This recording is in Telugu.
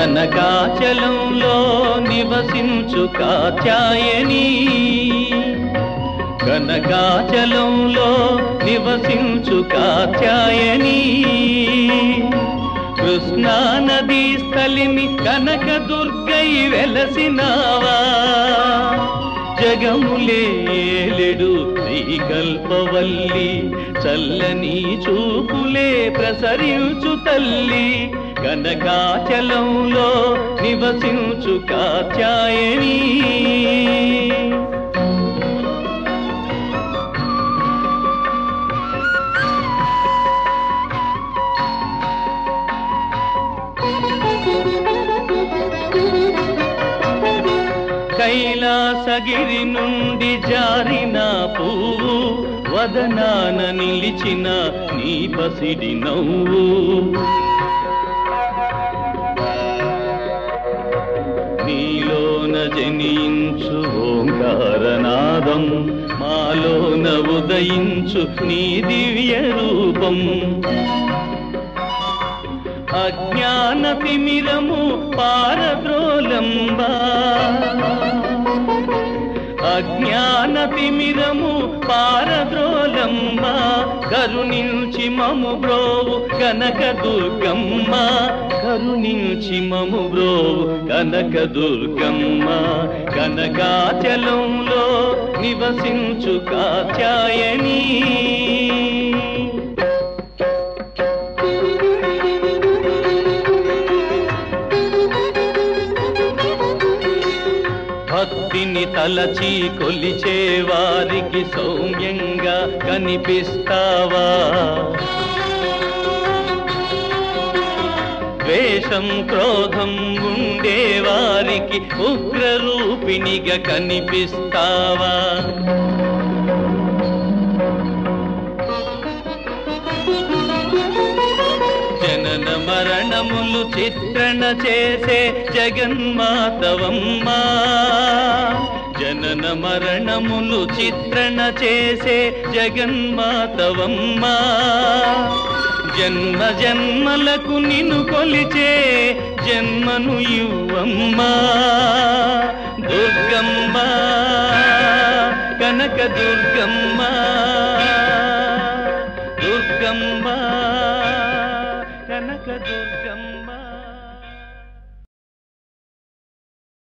కనకాచలంలో నివసించు కాత్యాయని కనకాచలంలో నివసించు కాత్యాయని కృష్ణా నదీ స్థలిని కనక దుర్గై వెలసినావా జగములే ఏలెడు శ్రీకల్పవల్లి చల్లని చూపులే ప్రసరించు తల్లి కనకాచలంలో నివసించు కాత్యాయని కైలాసగిరి నుండి జారిన పువ్వు వదనాన నిలిచిన నీ పసిడి నవ్వు నీలోన జనించు ఓంకారనాదం మాలోన ఉదయించు నీ దివ్య రూపం అజ్ఞాన తిమిరము పారద్రోలంబా అజ్ఞాన తిమిరము పారద్రోలమ్మ కరుణించి మము బ్రోవు కనక దుర్గమ్మ కరుణించి మము బ్రోవు కనక దుర్గమ్మ కనకాచలంలో నివసించు కాత్యాయని భక్తిని తలచి కొలిచే వారికి సౌమ్యంగా కనిపిస్తావా ద్వేషం క్రోధం ఉండే వారికి ఉగ్రరూపిణిగా కనిపిస్తావా జనన మరణములు చిత్రణ చేసే జగన్మాతవమ్మా జనన మరణములు చిత్రణ చేసే జగన్మాతవమ్మా జన్మ జన్మలకు నిన్ను కొలిచే జన్మను ఇవ్వమ్మా దుర్గమ్మ కనక దుర్గమ్మ